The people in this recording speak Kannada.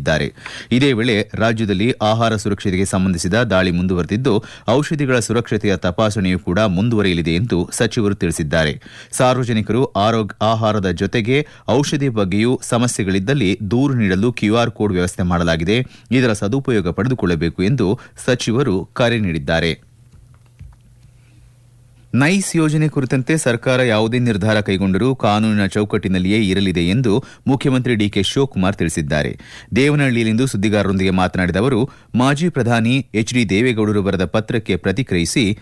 ನೀಡಿದ್ದಾರೆ ಇದೇ ವೇಳೆ ರಾಜ್ಯದಲ್ಲಿ ಆಹಾರ ಸುರಕ್ಷತೆಗೆ ಸಂಬಂಧಿಸಿದ ದಾಳಿ ಮುಂದುವರೆದಿದ್ದು ಔಷಧಿಗಳ ಸುರಕ್ಷತೆಯ ತಪಾಸಣೆಯೂ ಕೂಡ ಮುಂದುವರಿಯಲಿದೆ ಎಂದು ಸಚಿವರು ತಿಳಿಸಿದ್ದಾರೆ ಸಾರ್ವಜನಿಕರು ಆಹಾರದ ಜೊತೆಗೆ ಔಷಧಿ ಬಗ್ಗೆಯೂ ಸಮಸ್ಯೆಗಳಿದ್ದಲ್ಲಿ ದೂರು ನೀಡಲು ಕ್ಯೂಆರ್ ಕೋಡ್ ವ್ಯವಸ್ಥೆ ಮಾಡಲಾಗಿದೆ ಇದರ ಸದುಪಯೋಗ ಪಡೆದುಕೊಳ್ಳಬೇಕು ಎಂದು ಸಚಿವರು ಕರೆ ನೀಡಿದ್ದಾರೆ ನೈಸ್ ಯೋಜನೆ ಕುರಿತಂತೆ ಸರ್ಕಾರ ಯಾವುದೇ ನಿರ್ಧಾರ ಕೈಗೊಂಡರೂ ಕಾನೂನಿನ ಚೌಕಟ್ಟಿನಲ್ಲಿಯೇ ಇರಲಿದೆ ಎಂದು ಮುಖ್ಯಮಂತ್ರಿ ಡಿಕೆ ಶಿವಕುಮಾರ್ ತಿಳಿಸಿದ್ದಾರೆ ದೇವನಹಳ್ಳಿಯಲ್ಲಿಂದು ಸುದ್ದಿಗಾರರೊಂದಿಗೆ ಮಾತನಾಡಿದ ಅವರು ಮಾಜಿ ಪ್ರಧಾನಿ ಎಚ್ ಡಿ ದೇವೇಗೌಡರು ಬರೆದ ಪತ್ರಕ್ಕೆ ಪ್ರತಿಕ್ರಿಯಿಸಿ